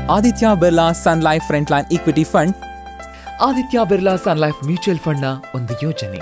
Aditya Birla Sun Life Front Line Equity Fund Aditya Birla Sun Life Mutual ಫಂಡ್ನ ಒಂದು ಯೋಜನೆ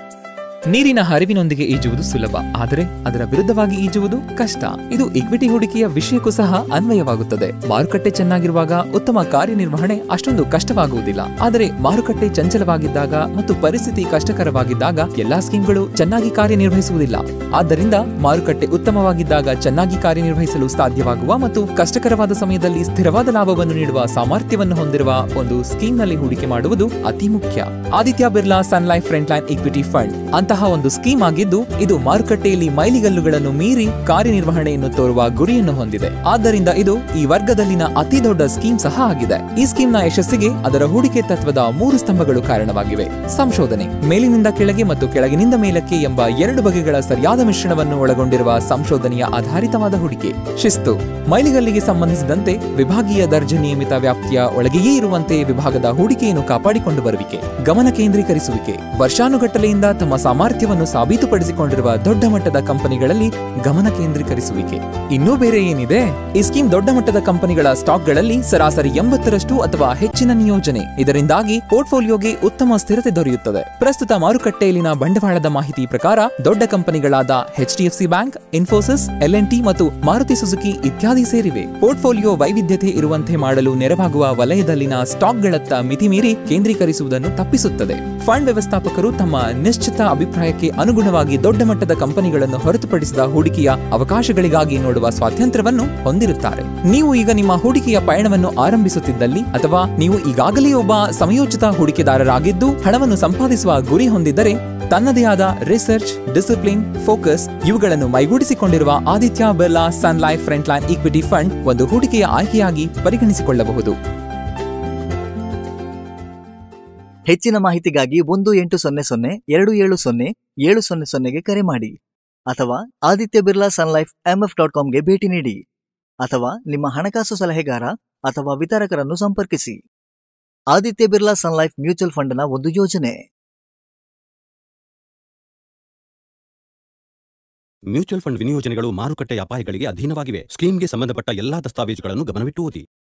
ನೀರಿನ ಹರಿವಿನೊಂದಿಗೆ ಈಜುವುದು ಸುಲಭ ಆದರೆ ಅದರ ವಿರುದ್ಧವಾಗಿ ಈಜುವುದು ಕಷ್ಟ ಇದು ಇಕ್ವಿಟಿ ಹೂಡಿಕೆಯ ವಿಷಯಕ್ಕೂ ಸಹ ಅನ್ವಯವಾಗುತ್ತದೆ ಮಾರುಕಟ್ಟೆ ಚೆನ್ನಾಗಿರುವಾಗ ಉತ್ತಮ ಕಾರ್ಯನಿರ್ವಹಣೆ ಅಷ್ಟೊಂದು ಕಷ್ಟವಾಗುವುದಿಲ್ಲ ಆದರೆ ಮಾರುಕಟ್ಟೆ ಚಂಚಲವಾಗಿದ್ದಾಗ ಮತ್ತು ಪರಿಸ್ಥಿತಿ ಕಷ್ಟಕರವಾಗಿದ್ದಾಗ ಎಲ್ಲಾ ಸ್ಕೀಮ್ಗಳು ಚೆನ್ನಾಗಿ ಕಾರ್ಯನಿರ್ವಹಿಸುವುದಿಲ್ಲ ಆದ್ದರಿಂದ ಮಾರುಕಟ್ಟೆ ಉತ್ತಮವಾಗಿದ್ದಾಗ ಚೆನ್ನಾಗಿ ಕಾರ್ಯನಿರ್ವಹಿಸಲು ಸಾಧ್ಯವಾಗುವ ಮತ್ತು ಕಷ್ಟಕರವಾದ ಸಮಯದಲ್ಲಿ ಸ್ಥಿರವಾದ ಲಾಭವನ್ನು ನೀಡುವ ಸಾಮರ್ಥ್ಯವನ್ನು ಹೊಂದಿರುವ ಒಂದು ಸ್ಕೀಮ್ನಲ್ಲಿ ಹೂಡಿಕೆ ಮಾಡುವುದು ಅತಿ ಮುಖ್ಯ Aditya Birla Sun Life Front Line Equity Fund ಅಂತಹ ಒಂದು ಸ್ಕೀಮ್ ಆಗಿದ್ದು ಇದು ಮಾರುಕಟ್ಟೆಯಲ್ಲಿ ಮೈಲಿಗಲ್ಲುಗಳನ್ನು ಮೀರಿ ಕಾರ್ಯನಿರ್ವಹಣೆಯನ್ನು ತೋರುವ ಗುರಿಯನ್ನು ಹೊಂದಿದೆ ಆದ್ದರಿಂದ ಇದು ಈ ವರ್ಗದಲ್ಲಿನ ಅತಿ ದೊಡ್ಡ ಸ್ಕೀಮ್ ಸಹ ಆಗಿದೆ ಈ ಸ್ಕೀಮ್ನ ಯಶಸ್ಸಿಗೆ ಅದರ ಹೂಡಿಕೆ ತತ್ವದ ಮೂರು ಸ್ತಂಭಗಳು ಕಾರಣವಾಗಿವೆ ಸಂಶೋಧನೆ ಮೇಲಿನಿಂದ ಕೆಳಗೆ ಮತ್ತು ಕೆಳಗಿನಿಂದ ಮೇಲಕ್ಕೆ ಎಂಬ ಎರಡು ಬಗೆಗಳ ಸರಿಯಾದ ಮಿಶ್ರಣವನ್ನು ಒಳಗೊಂಡಿರುವ ಸಂಶೋಧನೆಯ ಆಧಾರಿತವಾದ ಹೂಡಿಕೆ ಶಿಸ್ತು ಮೈಲಿಗಲ್ಲಿಗೆ ಸಂಬಂಧಿಸಿದಂತೆ ವಿಭಾಗೀಯ ದರ್ಜೆ ನಿಯಮಿತ ವ್ಯಾಪ್ತಿಯ ಒಳಗೆಯೇ ಇರುವಂತೆ ವಿಭಾಗದ ಹೂಡಿಕೆಯನ್ನು ಕಾಪಾಡಿಕೊಂಡು ಬರುವಿಕೆ ಗಮನ ಕೇಂದ್ರೀಕರಿಸುವಿಕೆ ವರ್ಷಾನುಗಟ್ಟಲೆಯಿಂದ ತಮ್ಮ ಸಾಮರ್ಥ್ಯವನ್ನು ಸಾಬೀತುಪಡಿಸಿಕೊಂಡಿರುವ ದೊಡ್ಡ ಮಟ್ಟದ ಕಂಪನಿಗಳಲ್ಲಿ ಗಮನ ಕೇಂದ್ರೀಕರಿಸುವಿಕೆ ಇನ್ನೂ ಬೇರೆ ಏನಿದೆ ಈ ಸ್ಕೀಮ್ ದೊಡ್ಡ ಮಟ್ಟದ ಕಂಪನಿಗಳ ಸ್ಟಾಕ್ಗಳಲ್ಲಿ ಸರಾಸರಿ ಎಂಬತ್ತರಷ್ಟು ಅಥವಾ ಹೆಚ್ಚಿನ ನಿಯೋಜನೆ ಇದರಿಂದಾಗಿ ಪೋರ್ಟ್ಫೋಲಿಯೋಗೆ ಉತ್ತಮ ಸ್ಥಿರತೆ ದೊರೆಯುತ್ತದೆ ಪ್ರಸ್ತುತ ಮಾರುಕಟ್ಟೆಯಲ್ಲಿನ ಬಂಡವಾಳದ ಮಾಹಿತಿ ಪ್ರಕಾರ ದೊಡ್ಡ ಕಂಪನಿಗಳಾದ ಎಚ್ಡಿಎಫ್ಸಿ ಬ್ಯಾಂಕ್ ಇನ್ಫೋಸಿಸ್ ಎಲ್ಎನ್ಟಿ ಮತ್ತು ಮಾರುತಿ ಸುಜುಕಿ ಇತ್ಯಾದಿ ಸೇರಿವೆ ಪೋರ್ಟ್ಫೋಲಿಯೋ ವೈವಿಧ್ಯತೆ ಇರುವಂತೆ ಮಾಡಲು ನೆರವಾಗುವ ವಲಯದಲ್ಲಿನ ಸ್ಟಾಕ್ಗಳತ್ತ ಮಿತಿಮೀರಿ ಕೇಂದ್ರೀಕರಿಸುವುದನ್ನು ತಪ್ಪಿಸುತ್ತದೆ ಫಂಡ್ ವ್ಯವಸ್ಥಾಪಕರು ತಮ್ಮ ನಿಶ್ಚಿತ ಅಭಿಪ್ರಾಯಕ್ಕೆ ಅನುಗುಣವಾಗಿ ದೊಡ್ಡ ಮಟ್ಟದ ಕಂಪನಿಗಳನ್ನು ಹೊರತುಪಡಿಸಿದ ಹೂಡಿಕೆಯ ಅವಕಾಶಗಳಿಗಾಗಿ ನೋಡುವ ಸ್ವಾತಂತ್ರ್ಯವನ್ನು ಹೊಂದಿರುತ್ತಾರೆ ನೀವು ಈಗ ನಿಮ್ಮ ಹೂಡಿಕೆಯ ಪಯಣವನ್ನು ಆರಂಭಿಸುತ್ತಿದ್ದಲ್ಲಿ ಅಥವಾ ನೀವು ಈಗಾಗಲೇ ಒಬ್ಬ ಸಮಯೋಚಿತ ಹೂಡಿಕೆದಾರರಾಗಿದ್ದು ಹಣವನ್ನು ಸಂಪಾದಿಸುವ ಗುರಿ ಹೊಂದಿದ್ದರೆ ತನ್ನದೇ ಆದ ರಿಸರ್ಚ್ ಡಿಸಿಪ್ಲಿನ್ ಫೋಕಸ್ ಇವುಗಳನ್ನು ಮೈಗೂಡಿಸಿಕೊಂಡಿರುವ Aditya Birla Sun Life Front Line Equity Fund ಒಂದು ಹೂಡಿಕೆಯ ಆಯ್ಕೆಯಾಗಿ ಪರಿಗಣಿಸಿಕೊಳ್ಳಬಹುದು ಹೆಚ್ಚಿನ ಮಾಹಿತಿಗಾಗಿ ಒಂದು ಎಂಟು ಸೊನ್ನೆ ಸೊನ್ನೆ ಎರಡು ಏಳು ಸೊನ್ನೆ ಏಳು ಸೊನ್ನೆ ಸೊನ್ನೆಗೆ ಕರೆ ಮಾಡಿ ಅಥವಾ Aditya Birla Sun Life MF dot ಕಾಮ್ಗೆ ಭೇಟಿ ನೀಡಿ ಅಥವಾ ನಿಮ್ಮ ಹಣಕಾಸು ಸಲಹೆಗಾರ ಅಥವಾ ವಿತರಕರನ್ನು ಸಂಪರ್ಕಿಸಿ Aditya Birla Sun Life Mutual ಫಂಡ್ನ ಒಂದು ಯೋಜನೆ ಮ್ಯೂಚುವಲ್ ಫಂಡ್ ವಿನಿಯೋಜನೆಗಳು ಮಾರುಕಟ್ಟೆಯ ಅಪಾಯಗಳಿಗೆ ಅಧೀನವಾಗಿವೆ ಸ್ಕೀಮ್ಗೆ ಸಂಬಂಧಪಟ್ಟ ಎಲ್ಲಾ ದಸ್ತಾವೇಜುಗಳನ್ನು ಗಮನವಿಟ್ಟು ಓದಿ